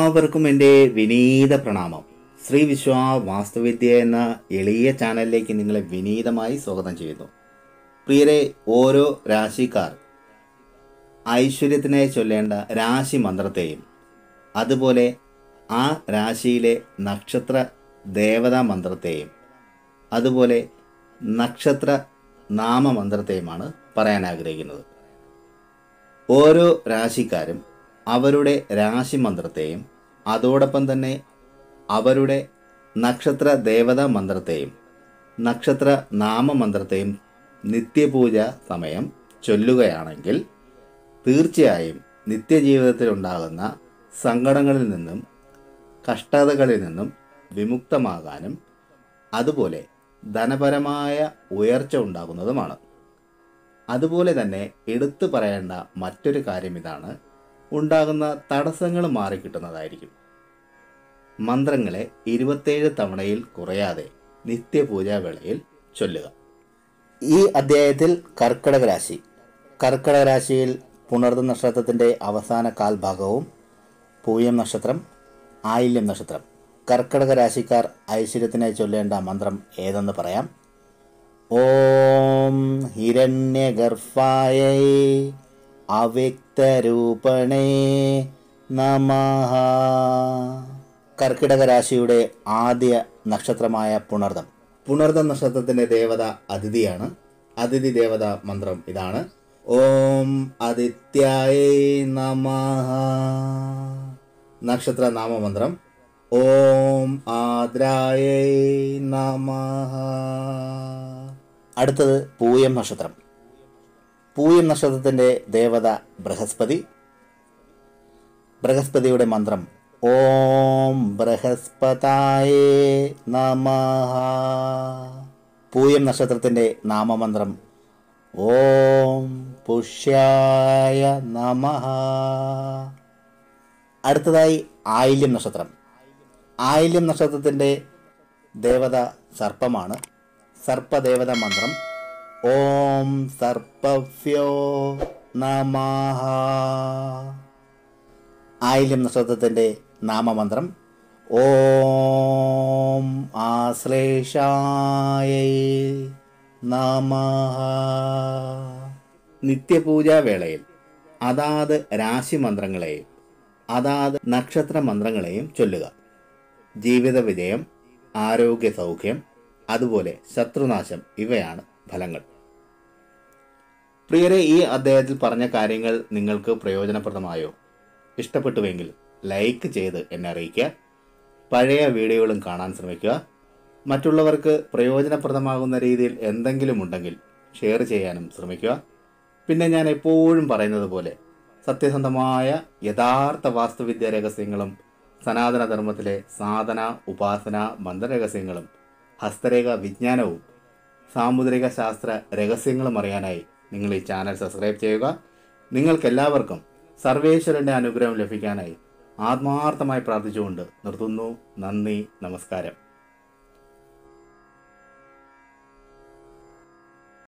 എല്ലാവർക്കും എൻ്റെ വിനീത പ്രണാമം ശ്രീ വിശ്വ വാസ്തുവിദ്യ എന്ന എളിയ ചാനലിലേക്ക് നിങ്ങളെ വിനീതമായി സ്വാഗതം ചെയ്യുന്നു പ്രിയരെ ഓരോ രാശിക്കാർ ഐശ്വര്യത്തിനെ ചൊല്ലേണ്ട രാശി മന്ത്രത്തെയും അതുപോലെ ആ രാശിയിലെ നക്ഷത്ര ദേവതാ മന്ത്രത്തെയും അതുപോലെ നക്ഷത്ര നാമമന്ത്രത്തെയുമാണ് പറയാൻ ആഗ്രഹിക്കുന്നത് ഓരോ രാശിക്കാരും അവരുടെ രാശി മന്ത്രത്തെയും അതോടൊപ്പം തന്നെ അവരുടെ നക്ഷത്ര ദേവതാ മന്ത്രത്തെയും നക്ഷത്ര നാമമന്ത്രത്തെയും നിത്യപൂജ സമയം ചൊല്ലുകയാണെങ്കിൽ തീർച്ചയായും നിത്യജീവിതത്തിലുണ്ടാകുന്ന സങ്കടങ്ങളിൽ നിന്നും കഷ്ടതകളിൽ നിന്നും വിമുക്തമാകാനും അതുപോലെ ധനപരമായ ഉയർച്ച ഉണ്ടാകുന്നതുമാണ് അതുപോലെ തന്നെ എടുത്തു പറയേണ്ട മറ്റൊരു കാര്യം ഇതാണ് ഉണ്ടാകുന്ന തടസ്സങ്ങൾ മാറിക്കിട്ടുന്നതായിരിക്കും മന്ത്രങ്ങളെ ഇരുപത്തേഴ് തവണയിൽ കുറയാതെ നിത്യപൂജാ വേളയിൽ ചൊല്ലുക ഈ അധ്യായത്തിൽ കർക്കിടക രാശി കർക്കിടക രാശിയിൽ പുണർദ നക്ഷത്രത്തിൻ്റെ അവസാന കാൽഭാഗവും പൂയം നക്ഷത്രം ആയില്യം നക്ഷത്രം കർക്കിടക രാശിക്കാർ ഐശ്വര്യത്തിനെ ചൊല്ലേണ്ട മന്ത്രം ഏതെന്ന് പറയാം ഓം ഹിരണ്യഗർഭായ അവ്യക്തരൂപണേ നമഃ കർക്കിടക രാശിയുടെ ആദ്യ നക്ഷത്രമായ പുണർദം പുണർദം നക്ഷത്രത്തിന്റെ ദേവത അതിഥിയാണ് അതിഥി ദേവത മന്ത്രം ഇതാണ് ഓം ആദിത്യായ നമഃ നക്ഷത്ര നാമമന്ത്രം ഓം ആദ്രായ നമഃ അടുത്തത് പൂയം നക്ഷത്രം പൂയം നക്ഷത്രത്തിന്റെ ദേവത ബൃഹസ്പതി ബൃഹസ്പതിയുടെ മന്ത്രം ഓം ബൃഹസ്പതായ നമഃ പൂയം നക്ഷത്രത്തിന്റെ നാമമന്ത്രം ഓം പുഷ്യായ നമഃ അടുത്തതായി ആയില്യം നക്ഷത്രം ആയില്യം നക്ഷത്രത്തിൻ്റെ ദേവത സർപ്പമാണ് സർപ്പദേവത മന്ത്രം ഓം സർപ്പഭ്യോ നമഃ ആയില്യം നക്ഷത്രത്തിൻ്റെ നാമമന്ത്രം ഓം ആശ്ലേഷായ നമഃ നിത്യപൂജാ വേളയിൽ അതാത് രാശി മന്ത്രങ്ങളെയും അതാത് നക്ഷത്ര മന്ത്രങ്ങളെയും ചൊല്ലുക ജീവിത വിജയം ആരോഗ്യ സൗഖ്യം അതുപോലെ ശത്രുനാശം ഇവയാണ് ഫലങ്ങൾ പ്രിയരെ ഈ അധ്യായത്തിൽ പറഞ്ഞ കാര്യങ്ങൾ നിങ്ങൾക്ക് പ്രയോജനപ്രദമായോ ഇഷ്ടപ്പെട്ടുവെങ്കിൽ ലൈക്ക് ചെയ്ത് എന്നെ അറിയിക്കുക പഴയ വീഡിയോകളും കാണാൻ ശ്രമിക്കുക മറ്റുള്ളവർക്ക് പ്രയോജനപ്രദമാകുന്ന രീതിയിൽ എന്തെങ്കിലും ഉണ്ടെങ്കിൽ ഷെയർ ചെയ്യാനും ശ്രമിക്കുക പിന്നെ ഞാൻ എപ്പോഴും പറയുന്നത് പോലെ സത്യസന്ധമായ യഥാർത്ഥ വാസ്തുവിദ്യ രഹസ്യങ്ങളും സനാതന ധർമ്മത്തിലെ സാധന ഉപാസന മന്ത്രരഹസ്യങ്ങളും ഹസ്തരേഖ വിജ്ഞാനവും സാമുദ്രിക ശാസ്ത്ര രഹസ്യങ്ങളും അറിയാനായി നിങ്ങൾ ഈ ചാനൽ സബ്സ്ക്രൈബ് ചെയ്യുക നിങ്ങൾക്കെല്ലാവർക്കും സർവേശ്വരന്റെ അനുഗ്രഹം ലഭിക്കാനായി ആത്മാർത്ഥമായി പ്രാർത്ഥിച്ചുകൊണ്ട് നിർത്തുന്നു നന്ദി നമസ്കാരം